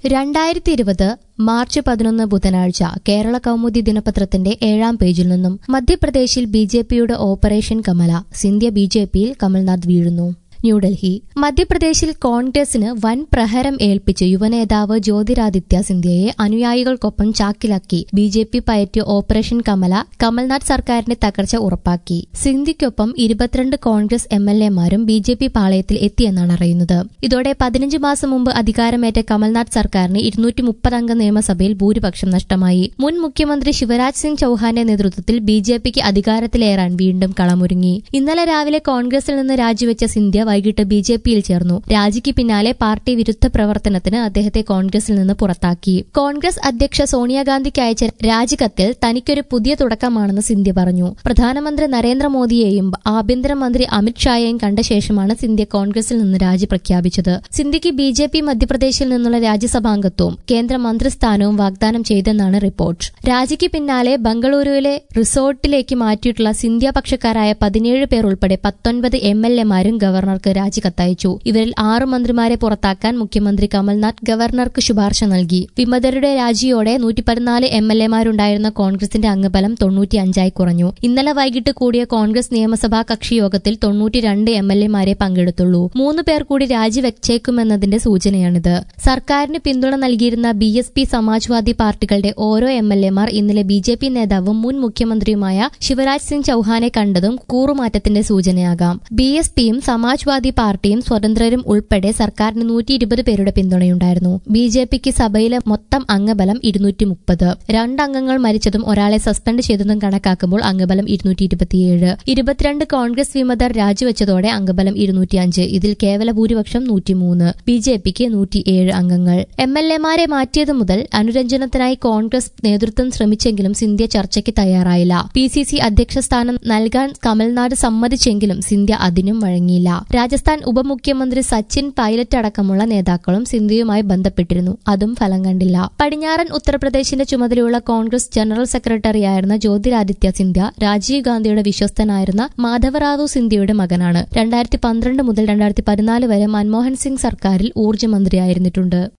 രണ്ടായിരത്തി ഇരുപത് മാർച്ച് പതിനൊന്ന് ബുധനാഴ്ച കേരള കൗമുദി ദിനപത്രത്തിന്റെ ഏഴാം പേജിൽ നിന്നും മധ്യപ്രദേശിൽ ബി ജെ പിയുടെ operation Kamala Scindia B J പിയിൽ കമൽനാഥ് വീഴുന്നു ന്യൂഡൽഹി മധ്യപ്രദേശിൽ കോൺഗ്രസിന് വൻ പ്രഹരം ഏൽപ്പിച്ച് യുവനേതാവ് ജ്യോതിരാദിത്യ സിന്ധ്യയെ അനുയായികൾക്കൊപ്പം ചാക്കിലാക്കി ബി ജെ പി പയറ്റിയ ഓപ്പറേഷൻ കമല കമൽനാഥ് സർക്കാരിന്റെ തകർച്ച ഉറപ്പാക്കി സിന്ധ്യയ്ക്കൊപ്പം ഇരുപത്തിരണ്ട് കോൺഗ്രസ് എം എൽ എമാരും ബി ജെ പി പാളയത്തിൽ എത്തിയെന്നാണ് അറിയുന്നത് ഇതോടെ പതിനഞ്ച് മാസം മുമ്പ് അധികാരമേറ്റ കമൽനാഥ് സർക്കാരിന് ഇരുന്നൂറ്റി മുപ്പതംഗ നിയമസഭയിൽ ഭൂരിപക്ഷം നഷ്ടമായി മുൻ മുഖ്യമന്ത്രി ശിവരാജ് സിംഗ് ചൌഹാന്റെ നേതൃത്വത്തിൽ ബി ജെ പിക്ക് അധികാരത്തിലേറാൻ വീണ്ടും കളമൊരുങ്ങി ഇന്നലെ രാവിലെ കോൺഗ്രസിൽ നിന്ന് രാജിവെച്ച സിന്ധ്യ വൈകിട്ട് ബി ജെ പിയിൽ ചേർന്നു രാജിക്ക് പിന്നാലെ പാർട്ടി വിരുദ്ധ പ്രവർത്തനത്തിന് അദ്ദേഹത്തെ കോൺഗ്രസിൽ നിന്ന് പുറത്താക്കി കോൺഗ്രസ് അധ്യക്ഷ സോണിയാഗാന്ധിക്ക് അയച്ച രാജിക്കത്തിൽ തനിക്കൊരു പുതിയ തുടക്കമാണെന്ന് സിന്ധ്യ പറഞ്ഞു പ്രധാനമന്ത്രി നരേന്ദ്രമോദിയെയും ആഭ്യന്തരമന്ത്രി അമിത്ഷായെയും കണ്ട ശേഷമാണ് സിന്ധ്യ കോൺഗ്രസിൽ നിന്ന് രാജി പ്രഖ്യാപിച്ചത് സിന്ധ്യയ്ക്ക് ബി ജെ പി മധ്യപ്രദേശിൽ നിന്നുള്ള രാജ്യസഭാംഗത്വവും കേന്ദ്ര മന്ത്രിസ്ഥാനവും വാഗ്ദാനം ചെയ്തെന്നാണ് റിപ്പോർട്ട് രാജിക്ക് പിന്നാലെ ബംഗളൂരുവിലെ റിസോർട്ടിലേക്ക് മാറ്റിയിട്ടുള്ള സിന്ധ്യ പക്ഷക്കാരായ പതിനേഴ് പേർ ഉൾപ്പെടെ പത്തൊൻപത് എം എൽ എമാരും ഗവർണർക്ക് രാജി കത്തയച്ചു ഇവരിൽ ആറ് മന്ത്രിമാരെ പുറത്താക്കാൻ മുഖ്യമന്ത്രി കമൽനാഥ് ഗവർണർക്ക് ശുപാർശ നൽകി വിമതരുടെ രാജിയോടെ നൂറ്റി പതിനാല് എം എൽ എമാരുണ്ടായിരുന്ന കോൺഗ്രസിന്റെ അംഗബലം തൊണ്ണൂറ്റിയഞ്ചായി കുറഞ്ഞു ഇന്നലെ വൈകിട്ട് കൂടിയ കോൺഗ്രസ് നിയമസഭാ കക്ഷി യോഗത്തിൽ തൊണ്ണൂറ്റിരണ്ട് എം എൽ എമാരെ പങ്കെടുത്തുള്ളൂ മൂന്ന് പേർ കൂടി രാജിവെച്ചേക്കുമെന്നതിന്റെ സൂചനയാണിത് സർക്കാരിന് പിന്തുണ നൽകിയിരുന്ന ബി എസ് പി സമാജ്വാദി പാർട്ടികളുടെ ഓരോ എം എൽ എമാർ ഇന്നലെ ബി ജെ പി നേതാവും മുൻ മുഖ്യമന്ത്രിയുമായ ശിവരാജ് സിംഗ് ചൌഹാനെ കണ്ടതും കൂറുമാറ്റത്തിന്റെ സൂചനയാകാം ബി എസ് പിയും സമാജ്വാദി പാർട്ടിയും സ്വതന്ത്രരും ഉൾപ്പെടെ സർക്കാരിന് നൂറ്റി ഇരുപത് പേരുടെ പിന്തുണയുണ്ടായിരുന്നു ബി ജെ പിക്ക് സഭയിലെ മൊത്തം അംഗബലം ഇരുന്നൂറ്റി മുപ്പത് രണ്ടംഗങ്ങൾ മരിച്ചതും ഒരാളെ സസ്പെൻഡ് ചെയ്തതും കണക്കാക്കുമ്പോൾ അംഗബലം ഇരുന്നൂറ്റി ഇരുപത്തിയേഴ് ഇരുപത്തിരണ്ട് കോൺഗ്രസ് വിമതർ രാജിവെച്ചതോടെ അംഗബലം ഇരുന്നൂറ്റിയഞ്ച് ഇതിൽ കേവല ഭൂരിപക്ഷം നൂറ്റിമൂന്ന് ബി ജെ പിക്ക് നൂറ്റിയേഴ് അംഗങ്ങൾ എം എൽ എമാരെ മാറ്റിയത് മുതൽ അനുരഞ്ജനത്തിനായി കോൺഗ്രസ് നേതൃത്വം ശ്രമിച്ചെങ്കിലും സിന്ധ്യ ചർച്ചയ്ക്ക് തയ്യാറായില്ല പി സി സി അധ്യക്ഷ സ്ഥാനം നൽകാൻ കമൽനാഥ് സമ്മതിച്ചെങ്കിലും സിന്ധ്യ അതിനും വഴങ്ങിയില്ല രാജസ്ഥാൻ ഉപമുഖ്യമന്ത്രി സച്ചിൻ പൈലറ്റ് അടക്കമുള്ള നേതാക്കളും സിന്ധ്യയുമായി ബന്ധപ്പെട്ടിരുന്നു അതും ഫലം കണ്ടില്ല പടിഞ്ഞാറൻ ഉത്തർപ്രദേശിന്റെ ചുമതലയുള്ള കോൺഗ്രസ് ജനറൽ സെക്രട്ടറിയായിരുന്ന ജ്യോതിരാദിത്യ സിന്ധ്യ രാജീവ് ഗാന്ധിയുടെ വിശ്വസ്തനായിരുന്ന മാധവറാവു സിന്ധ്യയുടെ മകനാണ് രണ്ടായിരത്തി പന്ത്രണ്ട് മുതൽ രണ്ടായിരത്തി പതിനാല് വരെ മൻമോഹൻ സിംഗ് സർക്കാരിൽ ഊർജ്ജമന്ത്രിയായിരുന്നിട്ടുണ്ട്